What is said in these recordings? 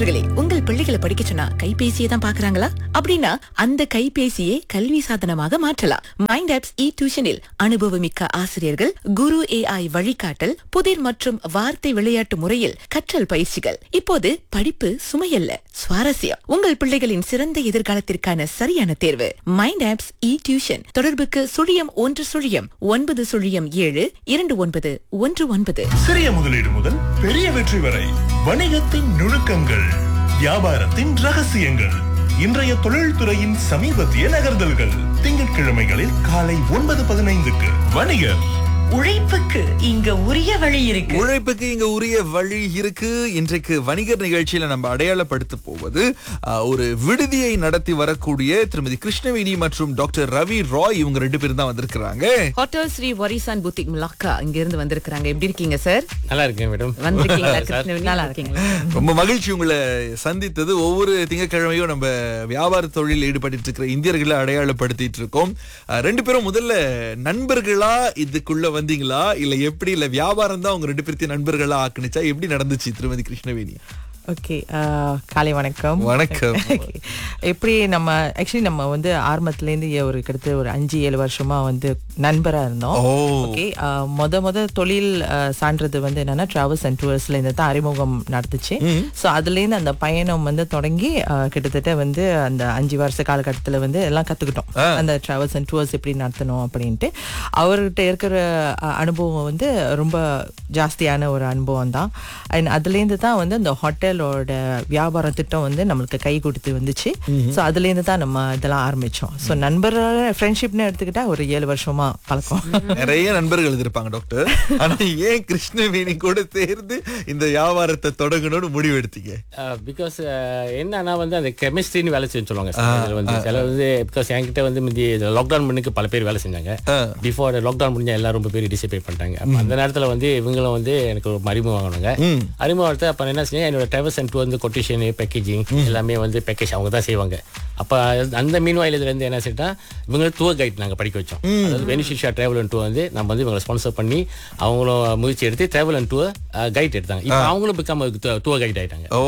பெற்றோர்களே உங்கள் பிள்ளைகளை படிக்க சொன்னா கைபேசியை தான் பாக்குறாங்களா அப்படின்னா அந்த கைபேசியை கல்வி சாதனமாக மாற்றலாம் மைண்ட் ஆப்ஸ் இ டியூஷனில் அனுபவமிக்க ஆசிரியர்கள் குரு ஏஐ வழிகாட்டல் புதிர் மற்றும் வார்த்தை விளையாட்டு முறையில் கற்றல் பயிற்சிகள் இப்போது படிப்பு சுமையல்ல சுவாரஸ்யம் உங்கள் பிள்ளைகளின் சிறந்த எதிர்காலத்திற்கான சரியான தேர்வு மைண்ட் ஆப்ஸ் இ டியூஷன் தொடர்புக்கு சுழியம் ஒன்று சுழியம் ஒன்பது சுழியம் ஏழு இரண்டு ஒன்பது ஒன்று ஒன்பது சிறிய முதலீடு முதல் பெரிய வெற்றி வரை வணிகத்தின் நுணுக்கங்கள் வியாபாரத்தின் ரகசியங்கள் இன்றைய தொழில்துறையின் சமீபத்திய நகர்தல்கள் திங்கட்கிழமைகளில் காலை ஒன்பது பதினைந்துக்கு வணிகர் உழைப்புக்கு இங்க உரிய வழி இருக்கு உழைப்புக்கு இங்க உரிய வழி இருக்கு இன்றைக்கு வணிகர் நிகழ்ச்சியில நம்ம அடையாளப்படுத்த போவது ஆஹ், ஒரு விடுதியை நடத்தி வரக்கூடிய திருமதி கிருஷ்ணவேணி மற்றும் டாக்டர் ரவி ராய் இவங்க ரெண்டு பேரும் தான் வந்திருக்கிறாங்க ஹோட்டல் ஸ்ரீ வரிசான் புத்திக் முலாக்கா இங்க இருந்து வந்திருக்கிறாங்க எப்படி இருக்கீங்க சார் நல்லா இருக்கேன் மேடம் வந்திருக்கீங்களா சார். கிருஷ்ணவேணி? நல்லா இருக்கீங்களா ரொம்ப மகிழ்ச்சி உங்களை சந்தித்தது ஒவ்வொரு திங்கட்கிழமையும் நம்ம வியாபார தொழில் ஈடுபட்டு இருக்கிற இந்தியர்களை அடையாளப்படுத்திட்டு இருக்கோம் ஆஹ், ரெண்டு பேரும் முதல்ல நண்பர்களா இதுக்குள்ள வந்தீங்களா இல்ல எப்படி இல்ல வியாபாரம் தான் உங்க ரெண்டு பேர்த்தையும் நண்பர்களா ஆக்குனுச்சா எப்படி நடந்துச்சு திருமதி கிருஷ்ணவேணி ஓகே காலை வணக்கம் வணக்கம். எப்படி நம்ம ஆக்சுவலி நம்ம வந்து ஆரம்பத்துலேருந்து ஒரு கிட்டத்தட்ட ஒரு அஞ்சு ஏழு வருஷமா வந்து நண்பராக இருந்தோம் ஓ. ஓகே மொத மொத தொழில் அஹ், சான்றது வந்து என்னன்னா டிராவல்ஸ் அண்ட் டூர்ஸ்ல இருந்து தான் அறிமுகம் நடந்துச்சு ஸோ அதுலேருந்து அந்த பயணம் வந்து தொடங்கி அஹ், கிட்டத்தட்ட வந்து அந்த அஞ்சு வருஷ காலகட்டத்தில் வந்து எல்லாம் கற்றுக்கிட்டோம் அந்த டிராவல்ஸ் அண்ட் டூர்ஸ் எப்படி நடத்தணும் அப்படின்ட்டு அவர்கிட்ட இருக்கிற அஹ், அனுபவம் வந்து ரொம்ப ஜாஸ்தியான ஒரு அனுபவம் தான் அண்ட் அதுலேருந்து தான் வந்து அந்த ஹோட்டலோட வியாபார திட்டம் வந்து நம்மளுக்கு கை கொடுத்து வந்துச்சு ஸோ அதுலேருந்து தான் நம்ம இதெல்லாம் ஆரம்பிச்சோம் ஸோ நண்பர் ஃப்ரெண்ட்ஷிப்னு எடுத்துக்கிட்டா ஒரு ஏழு வருஷமா பழக்கம் நிறைய நண்பர்கள் இருப்பாங்க டாக்டர் ஆனா ஏன் கிருஷ்ணவேணி கூட சேர்ந்து இந்த வியாபாரத்தை தொடங்கணும்னு முடிவு எடுத்தீங்க பிகாஸ் என்னன்னா வந்து அந்த கெமிஸ்ட்ரின்னு வேலை செய்ய சொல்லுவாங்க சார். இதுல வந்து சில வந்து பிகாஸ் என்கிட்ட வந்து முந்தி லாக்டவுன் பண்ணுக்கு பல பேர் வேலை செஞ்சாங்க பிஃபோர் லாக்டவுன் முடிஞ்சா எல்லாரும் ரொம்ப பேர் டிசைட் பண்ணிட்டாங்க அப்ப அந்த நேரத்துல வந்து இவங்களும் வந்து எனக்கு ஒரு அறிமுகம் வாங்கினாங்க அறிமுகம் எடுத்து அப்ப என்ன செஞ்சேன் என்னோட டிராவல்ஸ் அண்ட் வந்து கொட்டேஷன் பேக்கேஜிங் எல்லாமே வந்து பேக்கேஜ் அவங்க தான் செய்வாங்க அப்ப அந்த மீன் வாயில இருந்து என்ன செஞ்சா இவங்க டூர் கைட் நாங்க படிக்க வச்சோம் அதாவது பெனிஃபிஷியா டிராவல் அண்ட் டூர் வந்து நம்ம வந்து இவங்களை ஸ்பான்சர் பண்ணி அவங்களும் முயற்சி எடுத்து டிராவல் அண்ட் டூர் கைட் எடுத்தாங்க இப்போ அவங்களும் பிகம் டூர் கைட் ஆயிட்டாங்க ஓ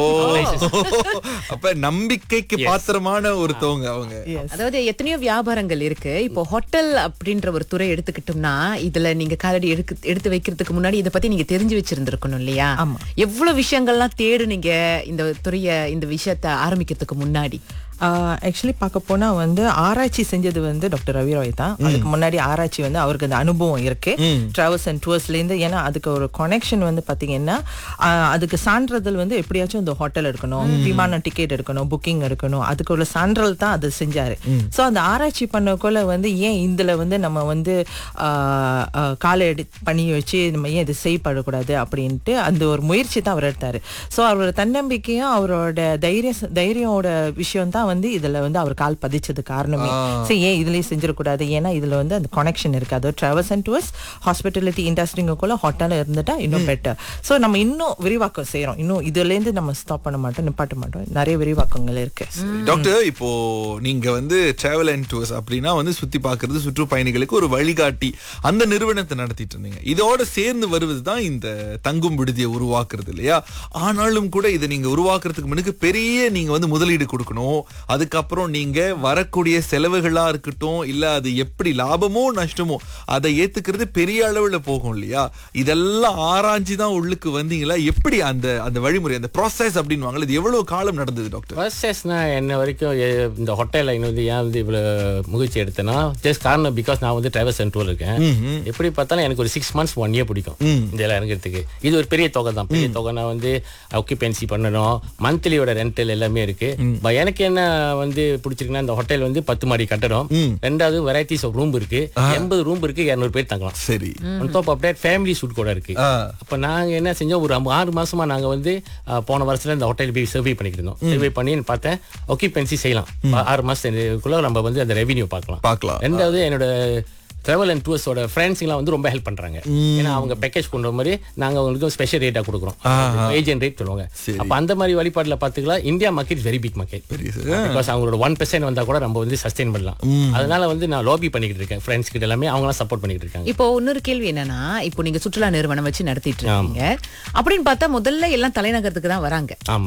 அப்ப நம்பிக்கைக்கு பாத்திரமான ஒருத்தவங்க அவங்க அதாவது எத்தனையோ வியாபாரங்கள் இருக்கு இப்போ ஹோட்டல் அப்படின்ற ஒரு துறை எடுத்துக்கிட்டோம்னா இதுல நீங்க காலடி எடுத்து எடுத்து வைக்கிறதுக்கு முன்னாடி இதை பத்தி நீங்க தெரிஞ்சு வச்சிருந்திருக்கணும் இல்லையா ஆமா. எவ்வளவு விஷயங்கள்லாம் தேடுனீங்க இந்த துறைய இந்த விஷயத்த ஆரம்பிக்கிறதுக்கு முன்னாடி ஆக்சுவலி பார்க்க போனா வந்து ஆராய்ச்சி செஞ்சது வந்து டாக்டர் ரவி ராய் தான் அதுக்கு முன்னாடி ஆராய்ச்சி வந்து அவருக்கு அந்த அனுபவம் இருக்கு டிராவல்ஸ் அண்ட் டூர்ஸ்ல இருந்து ஏன்னா அதுக்கு ஒரு கனெக்ஷன் வந்து பாத்தீங்கன்னா ஆஹ், அதுக்கு சான்றிதழ் வந்து எப்படியாச்சும் இந்த ஹோட்டல் எடுக்கணும் விமான டிக்கெட் எடுக்கணும் புக்கிங் எடுக்கணும் அதுக்கு ஒரு சான்றல் தான் அது செஞ்சாரு ஸோ அந்த ஆராய்ச்சி பண்ணக்குள்ள வந்து ஏன் இதுல வந்து நம்ம வந்து ஆஹ், ஆஹ், காலை எடு பண்ணி வச்சு நம்ம ஏன் இது செய்யப்படக்கூடாது அப்படின்ட்டு அந்த ஒரு முயற்சி தான் அவர் எடுத்தாரு ஸோ அவரோட தன்னம்பிக்கையும் அவரோட தைரிய தைரியோட விஷயம் தான் வந்து இதுல வந்து அவர் கால் பதிச்சது காரணமே சரி ஏன் இதுலயே செஞ்சிடக்கூடாது ஏன்னா இதுல வந்து அந்த கனெக்ஷன் இருக்கு அது டிராவல்ஸ் அண்ட் டூர்ஸ் ஹாஸ்பிட்டாலிட்டி இண்டஸ்ட்ரிங்குள்ள ஹோட்டல் இருந்துட்டா இன்னும் பெட்டர் ஸோ நம்ம இன்னும் விரிவாக்கம் செய்றோம் இன்னும் இதுல இருந்து நம்ம ஸ்டாப் பண்ண மாட்டோம் நிப்பாட்ட மாட்டோம் நிறைய விரிவாக்கங்கள் இருக்கு டாக்டர் இப்போ நீங்க வந்து டிராவல் அண்ட் டூர்ஸ் அப்படின்னா வந்து சுத்தி பார்க்கிறது சுற்றுப்பயணிகளுக்கு ஒரு வழிகாட்டி அந்த நிறுவனத்தை நடத்திட்டு இருந்தீங்க இதோட சேர்ந்து வருவது தான் இந்த தங்கும் விடுதியை உருவாக்குறது இல்லையா ஆனாலும் கூட இதை நீங்க உருவாக்குறதுக்கு முன்னுக்கு பெரிய நீங்க வந்து முதலீடு கொடுக்கணும் அதுக்கப்புறம் நீங்க வரக்கூடிய செலவுகளா இருக்கட்டும் இல்ல அது எப்படி லாபமோ நஷ்டமோ அதை ஏத்துக்கிறது பெரிய அளவுல போகும் இல்லையா இதெல்லாம் ஆராய்ச்சி தான் உள்ளுக்கு வந்தீங்களா எப்படி அந்த அந்த வழிமுறை அந்த ப்ராசஸ் அப்படின்னு இது எவ்வளவு காலம் நடந்தது டாக்டர் ப்ராசஸ்னா என்ன வரைக்கும் எ- இந்த ஹோட்டல் லைன் வந்து ஏன் வந்து இவ்வளோ முயற்சி எடுத்தேன்னா ஜஸ்ட் காரணம் பிகாஸ் நான் வந்து டிராவல்ஸ் சென்டர் இருக்கேன் எப்படி பார்த்தாலும் எனக்கு ஒரு சிக்ஸ் மந்த்ஸ் ஒன் இயர் பிடிக்கும் இந்த எல்லாம் இறங்குறதுக்கு இது ஒரு பெரிய தொகை தான் பெரிய தொகை நான் வந்து ஆக்குபென்சி பண்ணணும் மந்த்லியோட ரெண்டல் எல்லாமே இருக்கு ப- எனக்கு என்ன வந்து பிடிச்சிருக்குன்னா இந்த ஹோட்டல் வந்து பத்து மாடி கட்டடம் ரெண்டாவது வெரைட்டிஸ் ஆஃப் ரூம் இருக்கு எண்பது ரூம் இருக்கு இரநூறு பேர் தங்கலாம் சரி on top of that family suite கூட இருக்கு ஆ. அப்ப நாங்க என்ன செஞ்சோம் ஒரு அம்- ஆறு மாசமா நாங்க வந்து அஹ், போன வருஷத்துல இந்த ஹோட்டல் போய் சர்வே பண்ணிட்டு இருந்தோம் சர்வே பண்ணி பார்த்தேன் ஒக்கிபென்சி செய்யலாம் ஆறு மாசத்துக்குள்ள நம்ம வந்து அந்த ரெவென்யூ பார்க்கலாம் பார்க்கலாம். ரெண்டாவது என்னோட டிராவல் அண்ட் டூர்ஸோட ஃப்ரெண்ட்ஸ்லாம் வந்து ரொம்ப ஹெல்ப் பண்றாங்க ஏன்னா அவங்க பேக்கேஜ் கொண்டு வர மாதிரி நாங்க அவங்களுக்கு ஸ்பெஷல் ரேட்டா கொடுக்குறோம் ஏஜென்ட் ரேட் சொல்லுவாங்க அப்ப அந்த மாதிரி வழிபாடுல பாத்துக்கலாம் India market very big market because அவங்களோட ஒன் பெர்சென்ட் வந்தா கூட நம்ம வந்து சஸ்டைன் பண்ணலாம் அதனால வந்து நான் லாபி பண்ணிக்கிட்டு இருக்கேன் ஃப்ரெண்ட்ஸ் கிட்ட எல்லாமே அவங்களாம் சப்போர்ட் பண்ணிக்கிட்டு இருக்காங்க இப்போ இன்னொரு கேள்வி என்னன்னா இப்போ நீங்க சுற்றுலா நிறுவனம் வச்சு நடத்திட்டு இருக்கீங்க அப்படின்னு பார்த்தா முதல்ல எல்லாம் தலைநகரத்துக்கு தான் வராங்க ஆமா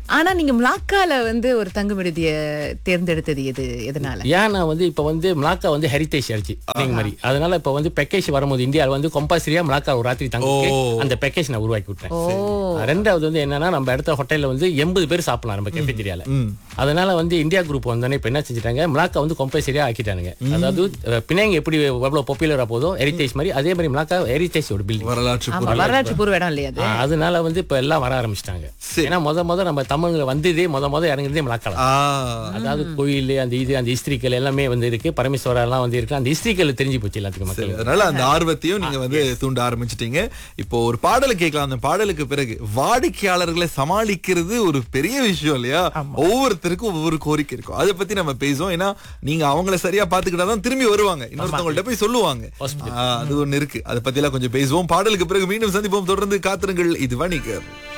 ஆனா நீங்க மலாக்கால வந்து ஒரு தங்கு விடுதிய தேர்ந்தெடுத்தது எது எதனால ஏன்னா வந்து இப்ப வந்து மலாக்கா வந்து ஹெரிட்டேஜ் ஆயிடுச்சு நீங்க மாதிரி அதனால இப்ப வந்து பேக்கேஜ் வரும்போது இந்தியாவில் வந்து கம்பல்சரியா மலாக்கா ஒரு ராத்திரி தங்க அந்த பேக்கேஜ் நான் உருவாக்கி விட்டேன் ரெண்டாவது வந்து என்னன்னா நம்ம இடத்த ஹோட்டல்ல வந்து எண்பது பேர் சாப்பிடலாம் நம்ம கெஃபேட்டீரியால அதனால வந்து இந்தியா குரூப் வந்தோடனே இப்ப என்ன செஞ்சுட்டாங்க மலாக்கா வந்து கம்பல்சரியா ஆக்கிட்டானுங்க அதாவது அஹ், பினாங் எப்படி எவ்வளவு பாப்புலரா போதோ ஹெரிட்டேஜ் மாதிரி அதே மாதிரி மலாக்கா ஹெரிட்டேஜ் ஒரு பில்டிங் வரலாற்று ஆமா வரலாற்று பூர்வ இடம் இல்லையா அது ஆ, அதனால வந்து இப்ப எல்லாம் வர ஆரம்பிச்சிட்டாங்க ஏன்னா முத முத நம்ம தமிழ்ல வந்ததே முத முத இறங்குறதே மலாக்கால ஆ அதாவது கோயில் அந்த இது அந்த இஸ்திரிக்கல் எல்லாமே வந்து இருக்கு பரமேஸ்வரா எல்லாம் வந்து இருக்கு அந்த இஸ்திரிக்கல் தெரிஞ்சு போச்சு எல்லாத்துக்கும் மக்களுக்கு அதனால அந்த ஆர்வத்தையும் நீங்க வந்து தூண்ட ஆரம்பிச்சிட்டீங்க இப்போ ஒரு பாடலை கேட்கலாம் அந்த பாடலுக்கு பிறகு வாடிக்கையாளர்களை சமாளிக்கிறது ஒரு பெரிய விஷயம் இல்லையா ஒவ்வொருத்தருக்கும் ஒவ்வொரு கோரிக்கை இருக்கும் அதை பத்தி நம்ம பேசுவோம் ஏன்னா நீங்க அவங்கள சரியா பாத்துக்கிட்டாதான் திரும்பி வருவாங்க இன்னொருத்தவங்கள்ட்ட போய் சொல்லுவாங்க ஆ, அது ஒண்ணு இருக்கு அதை பத்தி எல்லாம் கொஞ்சம் பேசுவோம் பாடலுக்கு பிறகு மீண்டும் சந்திப்போம் தொடர்ந்து காத்திருங்கள் இது வணிகர்